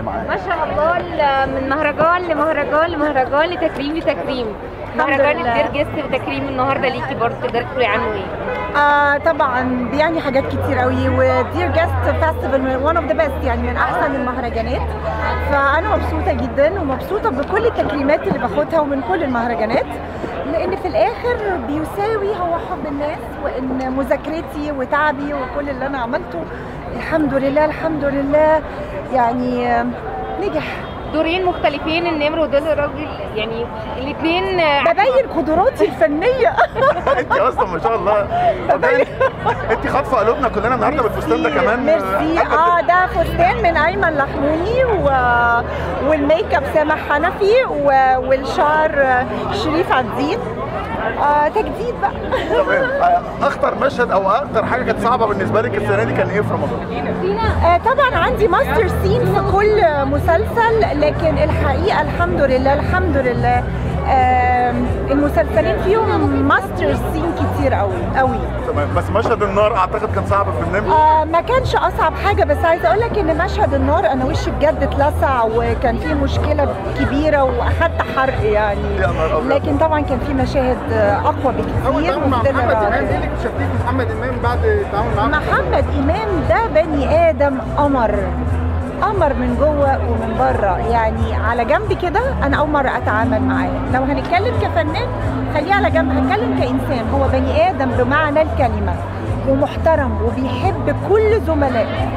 معاك ما شاء الله ال- من مهرجان لمهرجان لمهرجان لتكريم لتكريم مهرجان لله. الدير جيست وتكريم النهارده ليكي برضه تقدري تقولي عنه ايه؟ آه طبعا بيعني حاجات كتير قوي ودير جاست فيستيفال وان اوف ذا بيست يعني من احسن المهرجانات فانا مبسوطه جدا ومبسوطه بكل التكريمات اللي باخدها ومن كل المهرجانات لان في الاخر بيساوي هو حب الناس وان مذاكرتي وتعبي وكل اللي انا عملته الحمد لله الحمد لله يعني آه، نجح دورين مختلفين النمر ودول الراجل يعني الاثنين ببين قدراتي الفنيه انت اصلا ما شاء الله مبدئياً انت خاطفه قلوبنا كلنا النهارده بالفستان ده كمان ميرسي اه ده فستان من ايمن لحموني و... والميك اب سامح حنفي و... والشعر آه، شريف عبدين آه تجديد بقى تمام آه، اخطر مشهد او اكتر حاجه كانت صعبه بالنسبه لك السنه دي كان ايه في رمضان؟ آه طبعا عندي ماستر سين في كل مسلسل لكن الحقيقه الحمد لله الحمد لله آه المسلسلين فيهم ماستر سين كتير قوي قوي تمام بس مشهد النار اعتقد كان صعب في النمر آه ما كانش اصعب حاجه بس عايزه اقول لك ان مشهد النار انا وشي بجد اتلسع وكان في مشكله كبيره واخدت حرق يعني يا نهار أبيض. لكن طبعا كان في مشاهد آه، اقوى اول بكتير تعامل مع وفضلنا محمد امام بعد- ايه اللي اكتشفتيه في محمد امام بعد التعامل معاه محمد امام ده بني ادم قمر قمر من جوه ومن بره يعني على جنب كده انا اول مره اتعامل معاه لو هنتكلم كفنان خليه على جنب هنتكلم كانسان هو بني ادم بمعنى الكلمه ومحترم وبيحب كل زملائه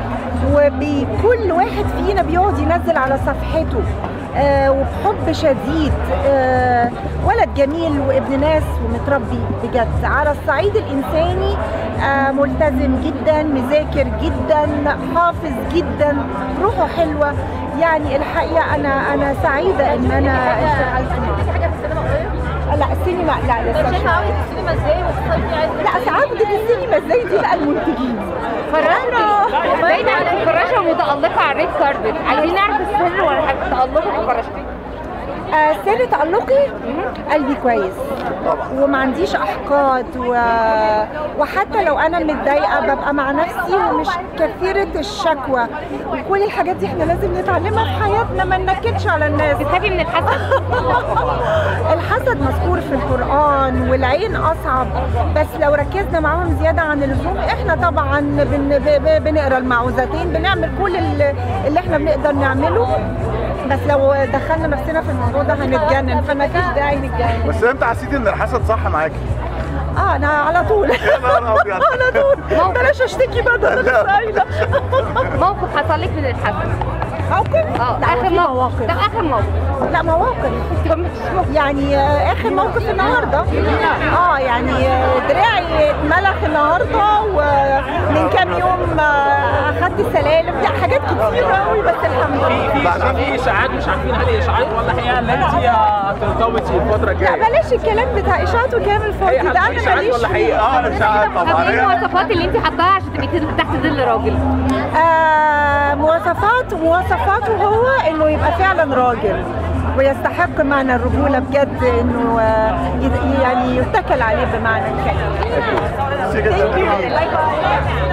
وبكل واحد فينا بيقعد ينزل على صفحته آه وبحب شديد آه ولد جميل وابن ناس ومتربي بجد على الصعيد الانساني آه ملتزم جدا مذاكر جدا حافظ جدا روحه حلوه يعني الحقيقه انا انا سعيده ان انا اشتغلت معاه حاجه في السينما قريب لا السينما لا لسه شايفه شوية. قوي السينما ازاي وتصيفي عايزه لا ساعات بتبقى السينما ازاي دي بقى المنتجين فراشتي باينه على الفراشه متالقه على الريد كاربت عايزين نعرف السر ولا حاجه تالقك وفراشتك آه سر تألقي قلبي كويس طبعا وما عنديش احقاد و... وحتى لو انا متضايقه ببقى مع نفسي ومش كثيره الشكوى وكل الحاجات دي احنا لازم نتعلمها في حياتنا ما ننكدش على الناس بتخافي من الحسد الحسد مذكور في القرآن والعين أصعب بس لو ركزنا معاهم زيادة عن اللزوم احنا طبعا بن ب- ب- بنقرا المعوذتين بنعمل كل ال- اللي احنا بنقدر نعمله بس لو دخلنا نفسنا في الموضوع ده هنتجنن فما فيش داعي نتجنن بس امتى حسيتي ان الحسد صح معاكي؟ اه انا على طول يا نهار ابيض على طول بلاش اشتكي بقى ده انا لا. لسه قايله موقف حصل لك من الحسد موقف؟ اه لا اخر في موقف مواقف ده اخر موقف لا مواقف طب مش موقف. يعني آه، اخر موقف النهارده اه يعني آه، دراعي اتملخ النهارده ومن كام يوم آه، اخدت سلالم لا حاجات كتير قوي بس الحمد لله بعد- في اشاعات مش عارفين هل هي اشاعات ولا حقيقه ان انت هترتبطي الفتره لا الجايه بلاش الكلام بتاع اشاعات وكلام الفاضي هي ده هتكون انا إشاعات ماليش ولا فيه. حقيقة؟ اه اشاعات طب طبعا ايه هي- المواصفات اللي انت حطاها عشان تبقي تحت ظل راجل؟ آه مواصفات مواصفاته هو انه يبقى فعلا راجل ويستحق معنى الرجوله بجد انه آه، يت- يعني يتكل عليه بمعنى الكلمه ميرسي جدا. Thank you.